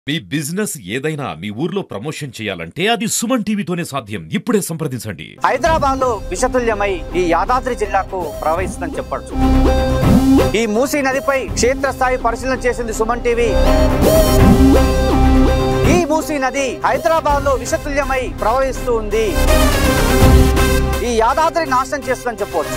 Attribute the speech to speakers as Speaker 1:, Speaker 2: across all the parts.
Speaker 1: మీ business ఏదైనా మీ ఊర్లో promotion చేయాలంటే అది సుమన్ టీవీతోనే సాధ్యం ఇప్పుడే సంప్రదించండి
Speaker 2: హైదరాబాద్ లో విషతుల్యమై ఈ యాదాద్రి జిల్లాకు ప్రవహిస్తుందని చెప్పచ్చు ఈ మూసీ నదిపై క్షేత్రస్థాయి పరిశీలన చేసింది సుమన్ టీవీ ఈ మూసీ నది హైదరాబాద్ లో విషతుల్యమై ప్రవహిస్తూ ఉంది ఈ యాదాద్రి నాశనం చేస్తుందని చెప్పవచ్చు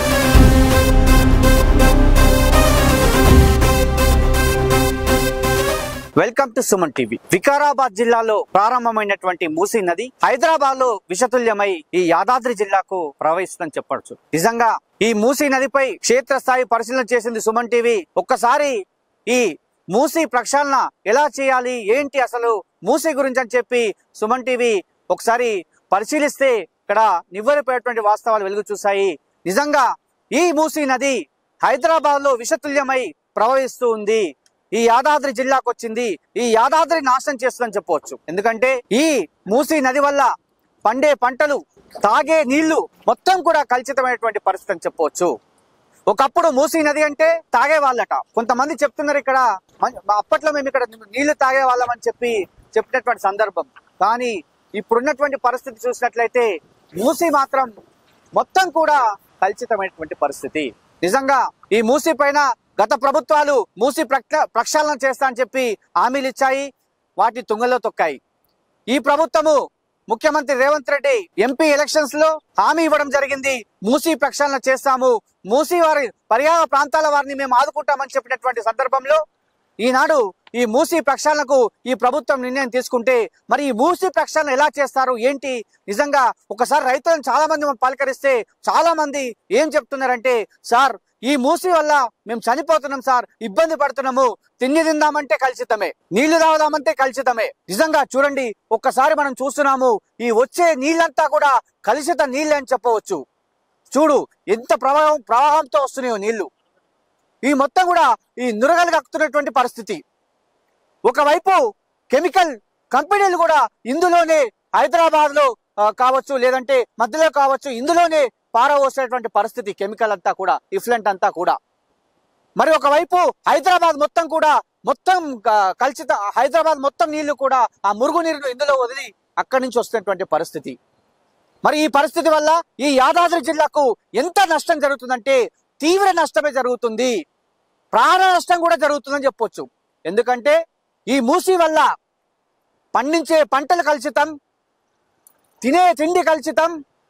Speaker 2: welcome to Suman TV Vikarabad జిల్లాలో ప్రారంభమైనటువంటి మూసీ నది హైదరాబాద్ లో విషతుల్యమై ఈ యాదాద్రి జిల్లాకు ప్రవహిస్తుందని చెప్పవచ్చు నిజంగా ఈ మూసీ నదిపై క్షేత్రస్థాయి పరిశీలన చేసింది సుమన్ టీవీ ఒక్కసారి ఈ మూసీ ప్రక్షాళన ఎలా చేయాలి ఏంటి అసలు మూసీ గురించి అని చెప్పి సుమన్ టీవీ ఒకసారి పరిశీలిస్తే ఇక్కడ నివ్వెరపోయేటువంటి వాస్తవాలు వెలుగు చూశాయి నిజంగా ఈ మూసీ నది హైదరాబాద్ లో విషతుల్యమై ప్రవహిస్తూ ఉంది ఈ యాదాద్రి జిల్లాకు వచ్చింది ఈ యాదాద్రి నాశనం చేస్తుందని చెప్పవచ్చు ఎందుకంటే ఈ మూసీ నది వల్ల పండే పంటలు తాగే నీళ్లు మొత్తం కూడా కలుషితమైనటువంటి పరిస్థితి అని చెప్పవచ్చు ఒకప్పుడు మూసీ నది అంటే తాగే వాళ్ళట కొంతమంది చెప్తున్నారు ఇక్కడ "మ- అప్పట్లో మేము ఇక్కడ నీళ్లు తాగే వాళ్ళం అని చెప్పి చెప్పినటువంటి సందర్భం కానీ ఇప్పుడున్నటువంటి పరిస్థితి చూసినట్లయితే మూసీ మాత్రం మొత్తం కూడా కలుషితమైనటువంటి పరిస్థితి నిజంగా ఈ మూసీ పైన గత ప్రభుత్వాలు మూసీ ప్రక్ష- ప్రక్షాళన చేస్తా అని చెప్పి హామీలు ఇచ్చాయి వాటి తుంగలో తొక్కాయి ఈ ప్రభుత్వము ముఖ్యమంత్రి రేవంత్ రెడ్డి ఎంపీ ఎలక్షన్స్ లో హామీ ఇవ్వడం జరిగింది మూసీ ప్రక్షాళన చేస్తాము మూసీ వారి పర్యాయ ప్రాంతాల వారిని మేము ఆదుకుంటామని చెప్పినటువంటి సందర్భంలో ఈనాడు ఈ మూసీ ప్రక్షాళనకు ఈ ప్రభుత్వం నిర్ణయం తీసుకుంటే మరి ఈ మూసీ ప్రక్షాళన ఎలా చేస్తారు ఏంటి నిజంగా ఒకసారి రైతులను చాలా మంది మనం పలకరిస్తే చాలా మంది ఏం చెప్తున్నారంటే సార్ ఈ మూసీ వల్ల మేము చనిపోతున్నాం సార్ ఇబ్బంది పడుతున్నాము తిండి తిందామంటే కలుషితమే నీళ్లు తాగుదామంటే కలుషితమే నిజంగా చూడండి ఒక్కసారి మనం చూస్తున్నాము ఈ వచ్చే నీళ్ళంతా కూడా కలుషిత నీళ్ళే అని చెప్పవచ్చు చూడు ఎంత ప్రవాహం ప్రవాహంతో వస్తున్నాయో నీళ్లు ఈ మొత్తం కూడా ఈ నురగలు కక్కుతున్నటువంటి పరిస్థితి ఒకవైపు కెమికల్ కంపెనీలు కూడా ఇందులోనే హైదరాబాద్ లో ఆ, కావచ్చు లేదంటే మధ్యలో కావచ్చు ఇందులోనే పారవోసేటువంటి పరిస్థితి కెమికల్ అంతా కూడా ఇఫ్లెంట్ అంతా కూడా మరి ఒకవైపు హైదరాబాద్ మొత్తం కూడా మొత్తం ఆ, కలుషిత హైదరాబాద్ మొత్తం నీళ్లు కూడా ఆ మురుగు నీరును ఇందులో వదిలి అక్కడి నుంచి వస్తున్నటువంటి పరిస్థితి మరి ఈ పరిస్థితి వల్ల ఈ యాదాద్రి జిల్లాకు ఎంత నష్టం జరుగుతుందంటే తీవ్ర నష్టమే జరుగుతుంది ప్రాణ నష్టం కూడా జరుగుతుందని చెప్పొచ్చు ఎందుకంటే ఈ మూసీ వల్ల పండించే పంటలు కలుషితం తినే తిండి కలుషితం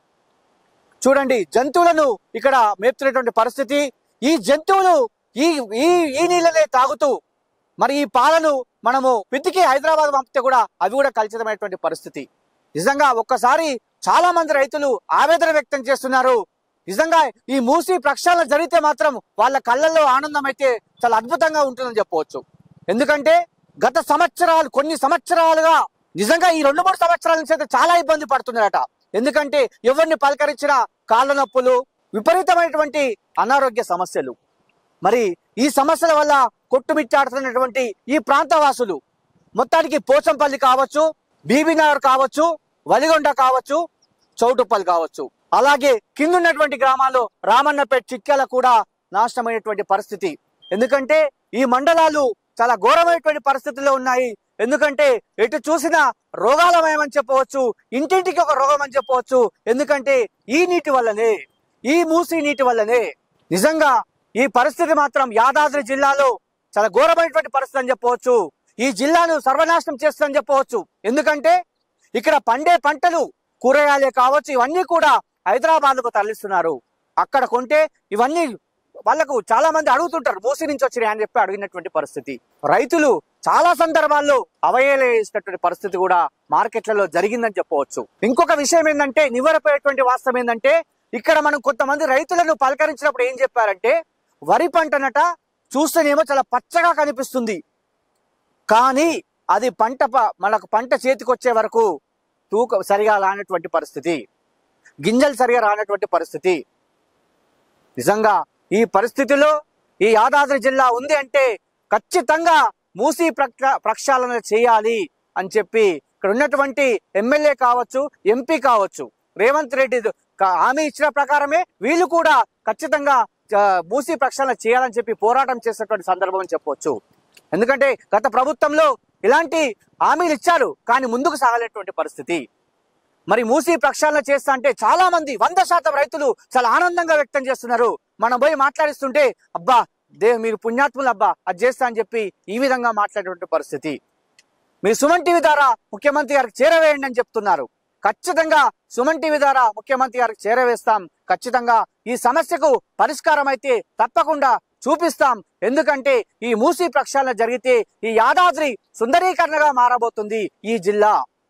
Speaker 2: చూడండి జంతువులను ఇక్కడ మేపుతున్నటువంటి పరిస్థితి ఈ జంతువులు ఈ ఈ ఈ నీళ్ళనే తాగుతూ మరి ఈ పాలను మనము పితికి హైదరాబాద్ పంపితే కూడా అవి కూడా కలుషితమైనటువంటి పరిస్థితి నిజంగా ఒక్కసారి చాలా మంది రైతులు ఆవేదన వ్యక్తం చేస్తున్నారు నిజంగా ఈ మూసి ప్రక్షాళన జరిగితే మాత్రం వాళ్ళ కళ్ళల్లో ఆనందం అయితే చాలా అద్భుతంగా ఉంటుందని చెప్పవచ్చు ఎందుకంటే గత సంవత్సరాలు కొన్ని సంవత్సరాలుగా నిజంగా ఈ రెండు మూడు సంవత్సరాల నుంచి అయితే చాలా ఇబ్బంది పడుతున్నారట ఎందుకంటే ఎవరిని పలకరించినా కాళ్ళ నొప్పులు విపరీతమైనటువంటి అనారోగ్య సమస్యలు మరి ఈ సమస్యల వల్ల కొట్టుమిట్టాడుతున్నటువంటి ఈ ప్రాంతవాసులు మొత్తానికి పోచంపల్లి కావచ్చు బీబీనగర్ కావచ్చు వలిగొండ కావచ్చు చౌటుప్పల్ కావచ్చు అలాగే కిందున్నటువంటి గ్రామాల్లో రామన్నపేట చిక్కెల కూడా నాశనమైనటువంటి పరిస్థితి ఎందుకంటే ఈ మండలాలు చాలా ఘోరమైనటువంటి పరిస్థితుల్లో ఉన్నాయి ఎందుకంటే ఎటు చూసినా రోగాలమయమని చెప్పవచ్చు ఇంటింటికి ఒక రోగం అని చెప్పవచ్చు ఎందుకంటే ఈ నీటి వల్లనే ఈ మూసి నీటి వల్లనే నిజంగా ఈ పరిస్థితి మాత్రం యాదాద్రి జిల్లాలో చాలా ఘోరమైనటువంటి పరిస్థితి అని చెప్పవచ్చు ఈ జిల్లాను సర్వనాశనం చేస్తుందని చెప్పవచ్చు ఎందుకంటే ఇక్కడ పండే పంటలు కూరగాయలే కావచ్చు ఇవన్నీ కూడా హైదరాబాద్ కు తరలిస్తున్నారు అక్కడ కొంటే ఇవన్నీ వాళ్ళకు చాలా మంది అడుగుతుంటారు మూసి నుంచి వచ్చినాయి అని చెప్పి అడిగినటువంటి పరిస్థితి రైతులు చాలా సందర్భాల్లో అవయలేసినటువంటి పరిస్థితి కూడా మార్కెట్లలో జరిగిందని చెప్పవచ్చు ఇంకొక విషయం ఏంటంటే నివ్వరపోయేటువంటి వాస్తవం ఏంటంటే ఇక్కడ మనం కొంతమంది రైతులను పలకరించినప్పుడు ఏం చెప్పారంటే వరి పంటనట చూస్తేనేమో చాలా పచ్చగా కనిపిస్తుంది కానీ అది పంట ప- మనకు పంట చేతికి వచ్చే వరకు తూక సరిగా రానటువంటి పరిస్థితి గింజలు సరిగా రానటువంటి పరిస్థితి నిజంగా ఈ పరిస్థితిలో ఈ యాదాద్రి జిల్లా ఉంది అంటే ఖచ్చితంగా మూసీ ప్రక్ష- ప్రక్షాళన చేయాలి అని చెప్పి ఇక్కడ ఉన్నటువంటి ఎమ్మెల్యే కావచ్చు ఎంపీ కావచ్చు రేవంత్ రెడ్డి క- హామీ ఇచ్చిన ప్రకారమే వీళ్ళు కూడా ఖచ్చితంగా ఆ, మూసీ ప్రక్షాళన చేయాలని చెప్పి పోరాటం చేసినటువంటి సందర్భం అని చెప్పవచ్చు ఎందుకంటే గత ప్రభుత్వంలో ఇలాంటి హామీలు ఇచ్చారు కానీ ముందుకు సాగలేటువంటి పరిస్థితి మరి మూసి ప్రక్షాళన చేస్తా అంటే చాలా మంది వంద శాతం రైతులు చాలా ఆనందంగా వ్యక్తం చేస్తున్నారు మనం పోయి మాట్లాడిస్తుంటే అబ్బా దే మీరు పుణ్యాత్ములు అబ్బా అది చేస్తా అని చెప్పి ఈ విధంగా మాట్లాడేటువంటి పరిస్థితి మీరు సుమన్ టీవీ ద్వారా ముఖ్యమంత్రి గారికి చేరవేయండి అని చెప్తున్నారు ఖచ్చితంగా సుమన్ టీవీ ద్వారా ముఖ్యమంత్రి గారికి చేరవేస్తాం ఖచ్చితంగా ఈ సమస్యకు పరిష్కారం అయితే తప్పకుండా చూపిస్తాం ఎందుకంటే ఈ మూసీ ప్రక్షాళన జరిగితే ఈ యాదాద్రి సుందరీకరణగా మారబోతుంది ఈ జిల్లా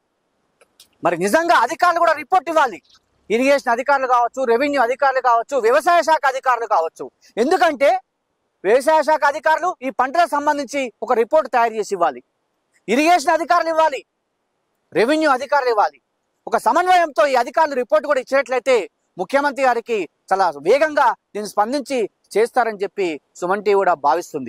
Speaker 2: మరి నిజంగా అధికారులు కూడా రిపోర్ట్ ఇవ్వాలి ఇరిగేషన్ అధికారులు కావచ్చు రెవెన్యూ అధికారులు కావచ్చు వ్యవసాయ శాఖ అధికారులు కావచ్చు ఎందుకంటే వ్యవసాయ శాఖ అధికారులు ఈ పంటలకు సంబంధించి ఒక రిపోర్ట్ తయారు చేసి ఇవ్వాలి ఇరిగేషన్ అధికారులు ఇవ్వాలి రెవెన్యూ అధికారులు ఇవ్వాలి ఒక సమన్వయంతో ఈ అధికారులు రిపోర్ట్ కూడా ఇచ్చినట్లయితే ముఖ్యమంత్రి గారికి చాలా వేగంగా దీన్ని స్పందించి చేస్తారని చెప్పి సుమన్ టీవీ కూడా భావిస్తుంది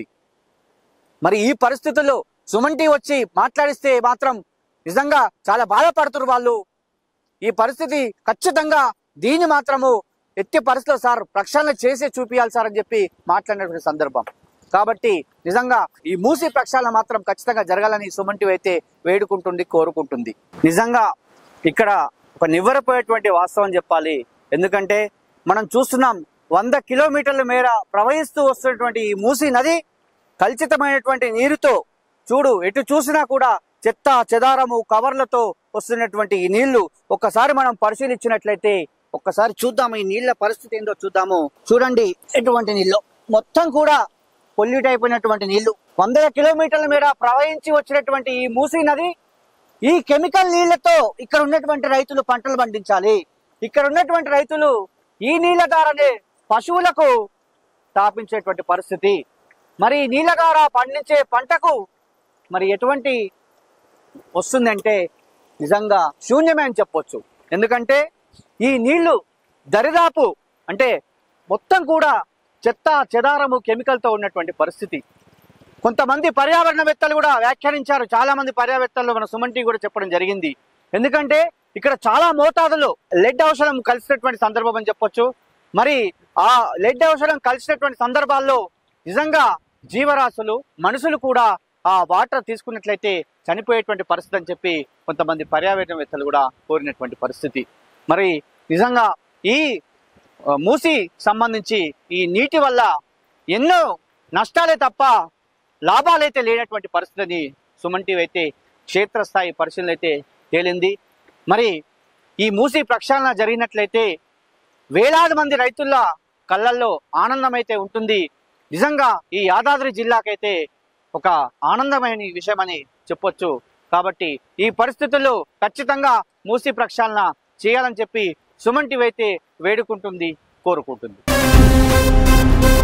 Speaker 2: మరి ఈ పరిస్థితుల్లో సుమన్ టీవీ వచ్చి మాట్లాడిస్తే మాత్రం నిజంగా చాలా బాధపడుతున్నారు వాళ్ళు ఈ పరిస్థితి ఖచ్చితంగా దీన్ని మాత్రము ఎట్టి పరిస్థితిలో సార్ ప్రక్షాళన చేసే చూపియాలి సార్ అని చెప్పి మాట్లాడినటువంటి సందర్భం కాబట్టి నిజంగా ఈ మూసి ప్రక్షాళన మాత్రం ఖచ్చితంగా జరగాలని సుమన్ టీవీ అయితే వేడుకుంటుంది కోరుకుంటుంది నిజంగా ఇక్కడ ఒక నివ్వరపోయేటువంటి వాస్తవం చెప్పాలి ఎందుకంటే మనం చూస్తున్నాం వంద కిలోమీటర్ల మేర ప్రవహిస్తూ వస్తున్నటువంటి ఈ మూసి నది కలుషితమైనటువంటి నీరుతో చూడు ఎటు చూసినా కూడా చెత్త చెదారము కవర్లతో వస్తున్నటువంటి ఈ నీళ్లు ఒక్కసారి మనం పరిశీలించినట్లయితే ఒక్కసారి చూద్దాం ఈ నీళ్ల పరిస్థితి ఏందో చూద్దాము చూడండి ఎటువంటి నీళ్ళు మొత్తం కూడా పొల్యూట్ అయిపోయినటువంటి నీళ్లు వందల కిలోమీటర్ల మేర ప్రవహించి వచ్చినటువంటి ఈ మూసీ నది ఈ కెమికల్ నీళ్లతో ఇక్కడ ఉన్నటువంటి రైతులు పంటలు పండించాలి ఇక్కడ ఉన్నటువంటి రైతులు ఈ నీళ్ల ద్వారానే పశువులకు తాపించేటువంటి పరిస్థితి మరి ఈ నీళ్ల ద్వారా పండించే పంటకు మరి ఎటువంటి వస్తుందంటే నిజంగా శూన్యమే అని చెప్పొచ్చు ఎందుకంటే ఈ నీళ్లు దరిదాపు అంటే మొత్తం కూడా చెత్త చెదారము కెమికల్తో ఉన్నటువంటి పరిస్థితి కొంతమంది పర్యావరణవేత్తలు కూడా వ్యాఖ్యానించారు చాలా మంది పర్యావేత్తలు మన సుమన్ టీ కూడా చెప్పడం జరిగింది ఎందుకంటే ఇక్కడ చాలా మోతాదులో లెడ్ ఔషధం కలిసినటువంటి సందర్భం అని చెప్పొచ్చు మరి ఆ లెడ్ ఔషధం కలిసినటువంటి సందర్భాల్లో నిజంగా జీవరాశులు మనుషులు కూడా ఆ వాటర్ తీసుకున్నట్లయితే చనిపోయేటువంటి పరిస్థితి అని చెప్పి కొంతమంది పర్యావరణవేత్తలు కూడా కోరినటువంటి పరిస్థితి మరి నిజంగా ఈ ఆ, మూసి సంబంధించి ఈ నీటి వల్ల ఎన్నో నష్టాలే తప్ప లాభాలైతే లేనటువంటి పరిస్థితిని సుమన్ టీవీ అయితే క్షేత్రస్థాయి పరిశీలన అయితే తేలింది మరి ఈ మూసి ప్రక్షాళన జరిగినట్లయితే వేలాది మంది రైతుల కళ్ళల్లో ఆనందం అయితే ఉంటుంది నిజంగా ఈ యాదాద్రి జిల్లాకైతే ఒక ఆనందమైన విషయం అని చెప్పొచ్చు కాబట్టి ఈ పరిస్థితుల్లో ఖచ్చితంగా మూసి ప్రక్షాళన చేయాలని చెప్పి సుమన్ టీవీ అయితే వేడుకుంటుంది కోరుకుంటుంది